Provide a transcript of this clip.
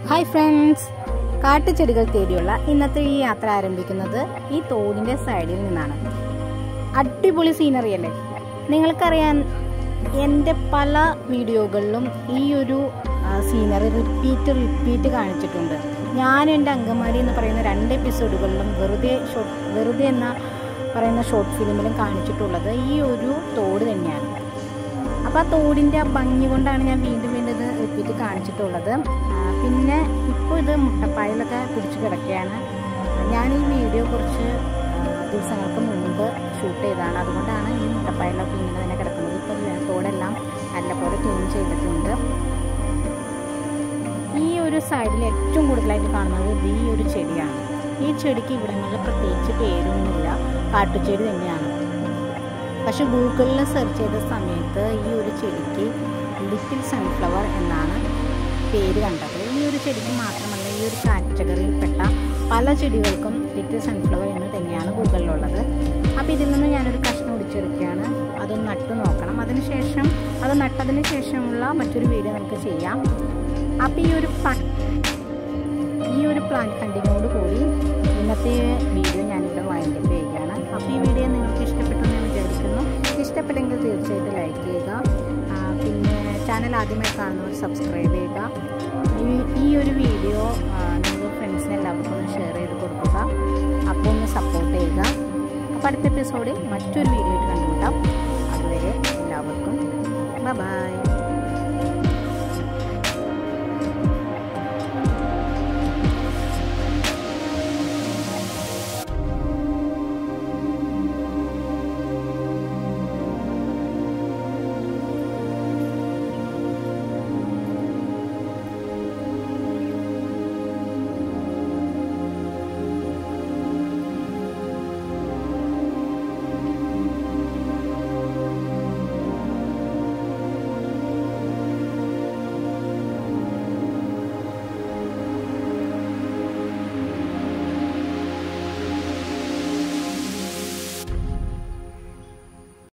hi friends കാട്ടുചെടികൾ തേടിയുള്ള ഇന്നത്തെ ഈ യാത്ര ആരംഭിക്കുന്നത് ഈ തോടിൻ്റെ സൈഡിൽ നിന്നാണ് അടിപൊളി സീനറി അല്ലേ നിങ്ങൾക്കറിയാൻ എൻ്റെ പല വീഡിയോകളിലും ഈ ഒരു സീനറി റിപ്പീറ്റ് റിപ്പീറ്റ് കാണിച്ചിട്ടുണ്ട് ഞാൻ എൻ്റെ അങ്കമാലി എന്ന് പറയുന്ന രണ്ട് എപ്പിസോഡുകളിലും വെറുതെ ഷോർട്ട് വെറുതെ എന്ന പറയുന്ന ഷോർട്ട് ഫിലിമിലും കാണിച്ചിട്ടുള്ളത് ഈ ഒരു തോട് തന്നെയാണ് അപ്പോൾ ആ തോടിൻ്റെ ആ ഭംഗി കൊണ്ടാണ് ഞാൻ വീണ്ടും വീണ്ടും ഇത് റിപ്പീറ്റ് കാണിച്ചിട്ടുള്ളത് ആ, പിന്നെ ഇപ്പോൾ ഇത് മുട്ടപ്പായലൊക്കെ പിടിച്ച് കിടക്കുകയാണ് ഞാൻ ഈ വീഡിയോ കുറച്ച് ആ, ദിവസങ്ങൾക്ക് മുൻപ് ഷൂട്ട് ചെയ്തതാണ് അതുകൊണ്ടാണ് ഈ മുട്ടപ്പായലൊക്കെ ഇങ്ങനെ തന്നെ കിടക്കുന്നത് ഇപ്പോൾ തോടെല്ലാം നല്ലപോലെ ക്ലീൻ ചെയ്തിട്ടുണ്ട് ഈ ഒരു സൈഡിൽ ഏറ്റവും കൂടുതലായിട്ട് കാണുന്നത് ഇത് ഈ ഒരു ചെടിയാണ് ഈ ചെടിക്ക് ഇവിടങ്ങളിൽ പ്രത്യേകിച്ച് പേരൊന്നുമില്ല കാട്ടുചെടി തന്നെയാണ് പക്ഷെ ഗൂഗിളിൽ സെർച്ച് ചെയ്ത സമയത്ത് ഈ ഒരു ചെടിക്ക് ലിറ്റിൽ സൺഫ്ലവർ എന്നാണ് പേര് കണ്ടത് ഈ ഒരു ചെടിക്ക് മാത്രമല്ല ഈ ഒരു കാറ്റഗറിയിൽപ്പെട്ട പല ചെടികൾക്കും ലിറ്റിൽ സൺഫ്ലവർ എന്ന് തന്നെയാണ് ഗൂഗിളിലുള്ളത് അപ്പോൾ ഇതിൽ നിന്ന് ഞാനൊരു കഷ്ണം ഒടിച്ചെടുക്കുകയാണ് അതൊന്ന് നട്ടു നോക്കണം അതിനുശേഷം അത് നട്ടതിന് ശേഷമുള്ള മറ്റൊരു വീഡിയോ നമുക്ക് ചെയ്യാം അപ്പോൾ ഈ ഒരു പ ഈ ഒരു പ്ലാൻ കണ്ടിങ്ങോട് കൂടി ഇന്നത്തെ വീഡിയോ ഞാനിവിടെ വൈൻഡപ്പ് ചെയ്യുകയാണ് അപ്പോൾ ഈ വീഡിയോ നിങ്ങൾക്ക് ഇഷ്ടപ്പെട്ടു എന്ന് ഞാൻ വിചാരിക്കുന്നു ഇഷ്ടപ്പെട്ടെങ്കിൽ തീർച്ചയായിട്ടും ലൈക്ക് ചെയ്യുക ആ, പിന്നെ ചാനൽ ആദ്യമായി കാണുന്നവർ സബ്സ്ക്രൈബ് ചെയ്യുക ഈ ഈ ഒരു വീഡിയോ നിങ്ങൾ ഫ്രണ്ട്സിന് എല്ലാവർക്കും ഒന്ന് ഷെയർ ചെയ്ത് കൊടുക്കുക അപ്പോൾ ഒന്ന് സപ്പോർട്ട് ചെയ്യുക അപ്പോൾ അടുത്ത എപ്പിസോഡിൽ മറ്റൊരു വീഡിയോ ആയിട്ട് കണ്ടുമുട്ടാം അതുവരെ എല്ലാവർക്കും ബൈ